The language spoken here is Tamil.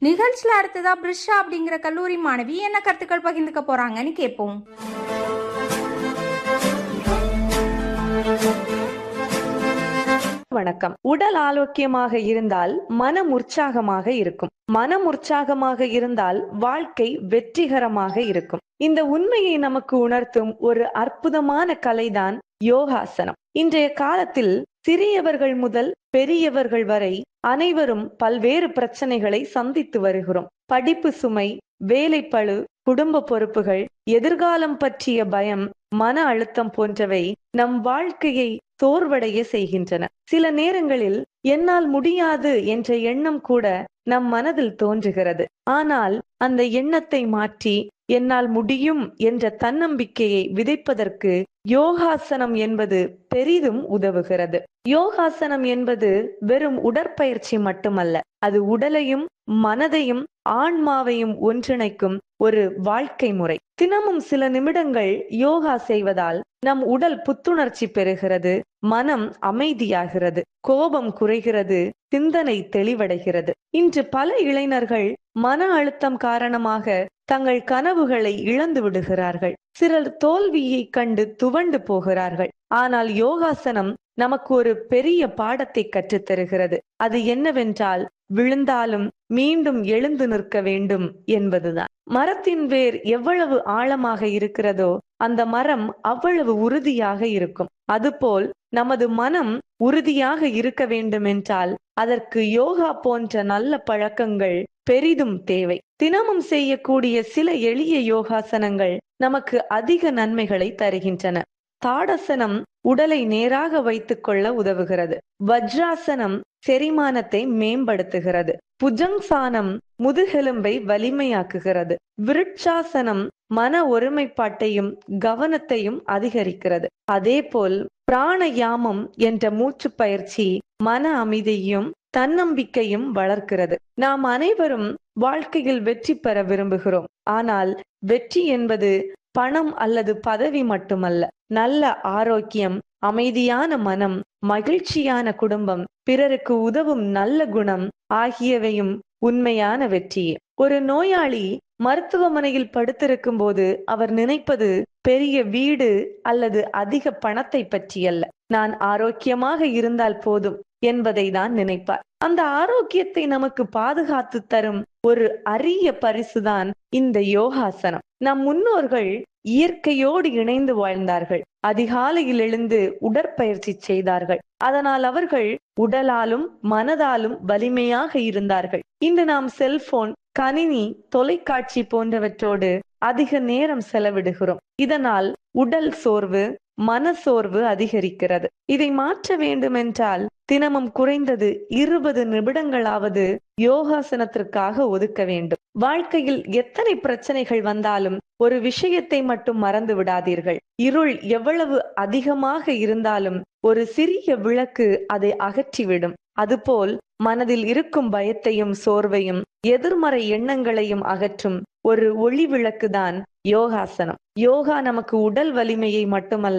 நிகழ்ச்சியில் அடுத்ததா பிரிஷா அப்படிங்கிற கல்லூரி மாணவி என்ன கருத்துக்கள் பகிர்ந்துக்க போறாங்கன்னு கேட்போம் வணக்கம் உடல் ஆரோக்கியமாக இருந்தால் மனம் உற்சாகமாக இருக்கும் மனம் உற்சாகமாக இருந்தால் வாழ்க்கை வெற்றிகரமாக இருக்கும் இந்த உண்மையை நமக்கு உணர்த்தும் ஒரு அற்புதமான கலைதான் யோகாசனம் இன்றைய காலத்தில் சிறியவர்கள் முதல் பெரியவர்கள் வரை அனைவரும் பல்வேறு பிரச்சனைகளை சந்தித்து வருகிறோம் படிப்பு சுமை வேலைப்பளு குடும்ப பொறுப்புகள் எதிர்காலம் பற்றிய பயம் மன அழுத்தம் போன்றவை நம் வாழ்க்கையை சோர்வடைய செய்கின்றன சில நேரங்களில் என்னால் முடியாது என்ற எண்ணம் கூட நம் மனதில் தோன்றுகிறது ஆனால் அந்த எண்ணத்தை மாற்றி என்னால் முடியும் என்ற தன்னம்பிக்கையை விதைப்பதற்கு யோகாசனம் என்பது பெரிதும் உதவுகிறது யோகாசனம் என்பது வெறும் உடற்பயிற்சி மட்டுமல்ல அது உடலையும் மனதையும் ஆன்மாவையும் ஒன்றிணைக்கும் ஒரு வாழ்க்கை முறை தினமும் சில நிமிடங்கள் யோகா செய்வதால் நம் உடல் புத்துணர்ச்சி பெறுகிறது மனம் அமைதியாகிறது கோபம் குறைகிறது சிந்தனை தெளிவடைகிறது இன்று பல இளைஞர்கள் மன அழுத்தம் காரணமாக தங்கள் கனவுகளை இழந்து விடுகிறார்கள் சிலர் தோல்வியை கண்டு துவண்டு போகிறார்கள் ஆனால் யோகாசனம் நமக்கு ஒரு பெரிய பாடத்தை கற்றுத்தருகிறது அது என்னவென்றால் விழுந்தாலும் மீண்டும் எழுந்து நிற்க வேண்டும் என்பதுதான் மரத்தின் வேர் எவ்வளவு ஆழமாக இருக்கிறதோ அந்த மரம் அவ்வளவு உறுதியாக இருக்கும் அதுபோல் நமது மனம் உறுதியாக இருக்க வேண்டும் என்றால் அதற்கு யோகா போன்ற நல்ல பழக்கங்கள் பெரிதும் தேவை தினமும் செய்யக்கூடிய சில எளிய யோகாசனங்கள் நமக்கு அதிக நன்மைகளை தருகின்றன தாடசனம் உடலை நேராக வைத்துக் கொள்ள உதவுகிறது வஜ்ராசனம் செரிமானத்தை மேம்படுத்துகிறது புஜங்சானம் முதுகெலும்பை வலிமையாக்குகிறது விருட்சாசனம் மன ஒருமைப்பாட்டையும் கவனத்தையும் அதிகரிக்கிறது அதேபோல் பிராணயாமம் என்ற மூச்சு பயிற்சி மன அமைதியும் தன்னம்பிக்கையும் வளர்க்கிறது நாம் அனைவரும் வாழ்க்கையில் வெற்றி பெற விரும்புகிறோம் ஆனால் வெற்றி என்பது பணம் அல்லது பதவி மட்டுமல்ல நல்ல ஆரோக்கியம் அமைதியான மனம் மகிழ்ச்சியான குடும்பம் பிறருக்கு உதவும் நல்ல குணம் ஆகியவையும் உண்மையான வெற்றியே ஒரு நோயாளி மருத்துவமனையில் படுத்திருக்கும் போது அவர் நினைப்பது பெரிய வீடு அல்லது அதிக பணத்தை பற்றியல்ல நான் ஆரோக்கியமாக இருந்தால் போதும் என்பதை தான் நினைப்பார் அந்த ஆரோக்கியத்தை நமக்கு பாதுகாத்து தரும் ஒரு அரிய பரிசுதான் இந்த யோகாசனம் நம் முன்னோர்கள் இயற்கையோடு இணைந்து வாழ்ந்தார்கள் அதிகாலையில் எழுந்து உடற்பயிற்சி செய்தார்கள் அதனால் அவர்கள் உடலாலும் மனதாலும் வலிமையாக இருந்தார்கள் இன்று நாம் செல்போன் கணினி தொலைக்காட்சி போன்றவற்றோடு அதிக நேரம் செலவிடுகிறோம் இதனால் உடல் சோர்வு மனசோர்வு அதிகரிக்கிறது இதை மாற்ற வேண்டுமென்றால் தினமும் குறைந்தது இருபது நிமிடங்களாவது யோகாசனத்திற்காக ஒதுக்க வேண்டும் வாழ்க்கையில் எத்தனை பிரச்சனைகள் வந்தாலும் ஒரு விஷயத்தை மட்டும் மறந்து விடாதீர்கள் இருள் எவ்வளவு அதிகமாக இருந்தாலும் ஒரு சிறிய விளக்கு அதை அகற்றிவிடும் அதுபோல் மனதில் இருக்கும் பயத்தையும் சோர்வையும் எதிர்மறை எண்ணங்களையும் அகற்றும் ஒரு ஒளி விளக்குதான் யோகாசனம் யோகா நமக்கு உடல் வலிமையை மட்டுமல்ல